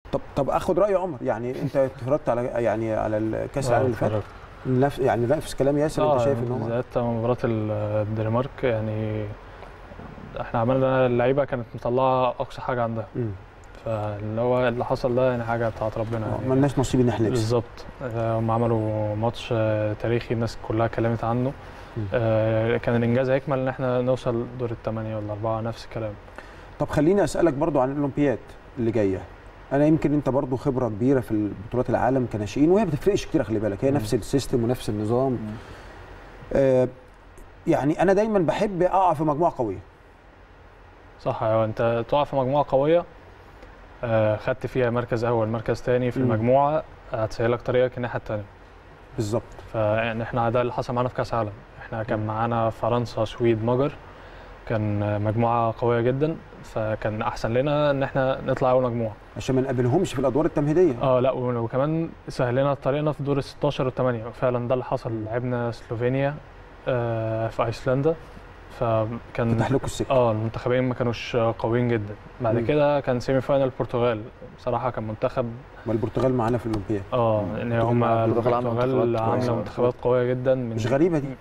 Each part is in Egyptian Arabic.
طب طب اخد راي عمر يعني انت اتفرجت على يعني على الكاس العالم اللي فات نفس يعني نفس كلام ياسر انت شايف ان هو زيادة مباراة الدنمارك يعني احنا عملنا اللعيبة كانت مطلعة أقصى حاجة عندها مم. فاللي هو اللي حصل ده يعني حاجة بتاعت ربنا آه، يعني ملناش نصيب ان احنا نكسب بالظبط آه، هم عملوا ماتش آه، تاريخي الناس كلها اتكلمت عنه مم. آه، كان الانجاز هيكمل ان احنا نوصل دور الثمانيه ولا اربعه نفس الكلام طب خليني اسالك برضو عن الاولمبياد اللي جايه انا يمكن انت برضو خبره كبيره في بطولات العالم كناشئين وهي ما بتفرقش كتير خلي بالك هي مم. نفس السيستم ونفس النظام آه يعني انا دايما بحب اقع في مجموعه قويه صح ايوه انت تقع في مجموعه قويه آه، خدت فيها مركز اول مركز تاني في مم. المجموعه هتسهلك طريقك الناحيه التانيه بالظبط فيعني احنا ده اللي حصل معانا في كاس عالم احنا كان معانا فرنسا سويد مجر كان مجموعه قويه جدا فكان احسن لنا ان احنا نطلع اول مجموعه عشان ما نقابلهمش في الادوار التمهيديه اه لا و- وكمان سهل لنا طريقنا في دور ال 16 والثمانيه فعلا ده اللي حصل لعبنا سلوفينيا آه، في ايسلندا فكان فتح لكم السكه اه المنتخبين ما كانوش قويين جدا بعد مم. كده كان سيمي فاينل البرتغال بصراحه كان منتخب ما البرتغال معانا في الاولمبياد اه ان هم البرتغال عاملة البرتغال منتخبات عامله كويسة. منتخبات قويه جدا من مش غريبه دي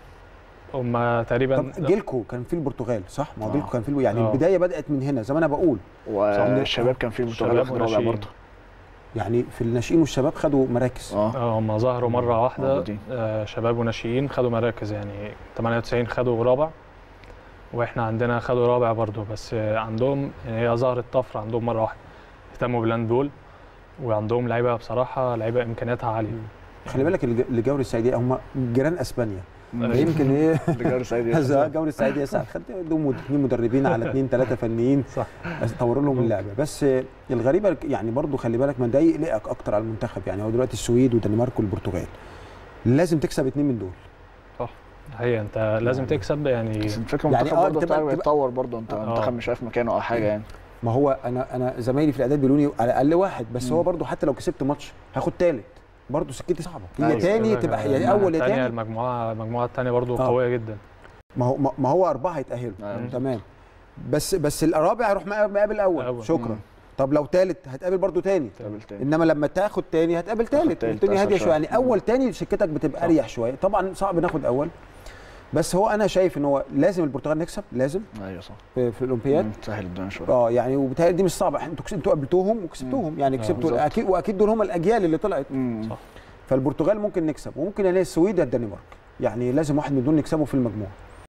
هم تقريبا طب جيلكو كان في البرتغال صح ما هو آه. جيلكو كان في يعني آه. البدايه بدات من هنا زي ما انا بقول والشباب كان في البرتغال شباب واخد رابع وناشئين. برضه يعني في الناشئين والشباب خدوا مراكز اه اه هم ظهروا مره واحده موجودين. آه شباب وناشئين خدوا مراكز يعني 98 خدوا رابع واحنا عندنا خدوا رابع برضو بس آه، عندهم يعني هي ظهرت طفره عندهم مره واحده اهتموا بالهاندبول وعندهم لعيبه بصراحه لعيبه امكانياتها عاليه خلي بالك الج- الجوري السعيديه هم جيران اسبانيا مم. يمكن ايه رجال سعيد هذا الجوري السعيديه ساعات خدت دوم اثنين مدربين على اثنين ثلاثه فنيين صح طوروا لهم اللعبه بس الغريبه يعني برضو خلي بالك ما ده يقلقك اكتر على المنتخب يعني هو دلوقتي السويد والدنمارك والبرتغال لازم تكسب اثنين من دول هي انت لازم يعني- تكسب يعني بس الفكره يعني المنتخب آه، برضه تبقى- بتاعه تبقى- يتطور برضه انت آه. المنتخب مش عارف مكانه او حاجه يعني ما هو انا انا زمايلي في الاعداد بيقولوا لي على الاقل واحد بس مم. هو برضو حتى لو كسبت ماتش هاخد ثالث برضو سكتي صعبه هي أيوة. تاني تبقى يا اول يا الثانيه تاني المجموعه المجموعه الثانيه برضو آه. قويه جدا ما هو ما- ما هو اربعه هيتاهلوا أيوة. تمام بس بس الرابع هيروح مقابل الاول الأول. شكرا مم. طب لو ثالث هتقابل برضو تاني تقابل تاني انما لما تاخد تاني هتقابل ثالث تالت، والدنيا أسهل هاديه شويه شوية. يعني اول تاني سكتك بتبقى صح. اريح شويه طبعا صعب ناخد اول بس هو انا شايف ان هو لازم البرتغال نكسب لازم ايوه صح في, في الاولمبياد مم، تسهل الدنيا شويه اه يعني وبالتالي دي مش صعبه انتوا كس- انتوا قابلتوهم وكسبتوهم يعني آه، كسبتوا بالظبط. اكيد واكيد دول هم الاجيال اللي طلعت مم. صح. فالبرتغال ممكن نكسب وممكن يعني السويد يا الدنمارك يعني لازم واحد من دول نكسبه في المجموعه